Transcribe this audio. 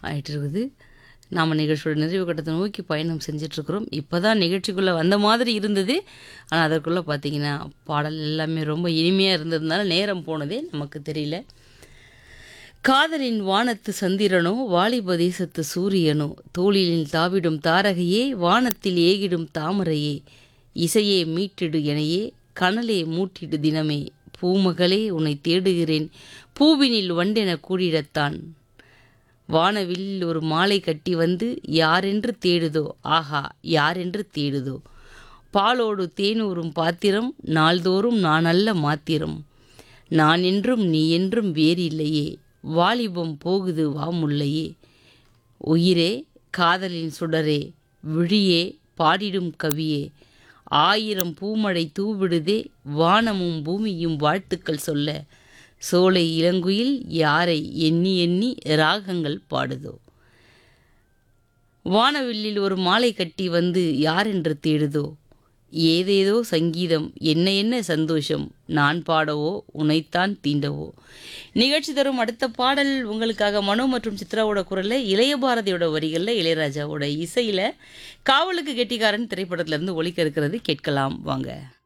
ஆயிட்டு இருக்குது நாம் நிகழ்ச்சியோட நிறைவு கட்டத்தை நோக்கி பயணம் செஞ்சிட்ருக்குறோம் இப்போ தான் நிகழ்ச்சிக்குள்ளே வந்த மாதிரி இருந்தது ஆனால் அதற்குள்ளே பார்த்தீங்கன்னா பாடல் எல்லாமே ரொம்ப இனிமையாக இருந்ததுனால நேரம் போனதே நமக்கு தெரியல காதலின் வானத்து சந்திரனோ வாலிப தேசத்து சூரியனோ தோளிலில் தாவிடும் தாரகையே வானத்தில் ஏகிடும் தாமரையே இசையே மீட்டிடு எனையே கனலே மூட்டிடு தினமே பூமகளே உன்னை தேடுகிறேன் பூவினில் வண்டென கூடிடத்தான் வானவில் ஒரு மாலை கட்டி வந்து யாரென்று தேடுதோ ஆஹா யாரென்று தேடுதோ பாலோடு தேனூரும் பாத்திரம் நாள்தோறும் நான் அல்ல மாத்திரம் நான் என்றும் நீ என்றும் வேறில்லையே வாலிபம் போகுது வாமுல்லையே உயிரே காதலின் சுடரே விழியே பாடிடும் கவியே ஆயிரம் பூமழை தூவிடுதே வானமும் பூமியும் வாழ்த்துக்கள் சொல்ல சோலை இளங்குயில் யாரை எண்ணி எண்ணி ராகங்கள் பாடுதோ வானவில்லில் ஒரு மாலை கட்டி வந்து யாரென்று தேடுதோ ஏதேதோ சங்கீதம் என்ன என்ன சந்தோஷம் நான் பாடவோ உனைத்தான் தீண்டவோ நிகழ்ச்சி தரும் அடுத்த பாடல் உங்களுக்காக மனோ மற்றும் சித்ராவோட குரலில் இளைய பாரதியோட வரிகளில் இளையராஜாவோட இசையில் காவலுக்கு கெட்டிக்காரன் திரைப்படத்திலிருந்து ஒலிக்க இருக்கிறது கேட்கலாம் வாங்க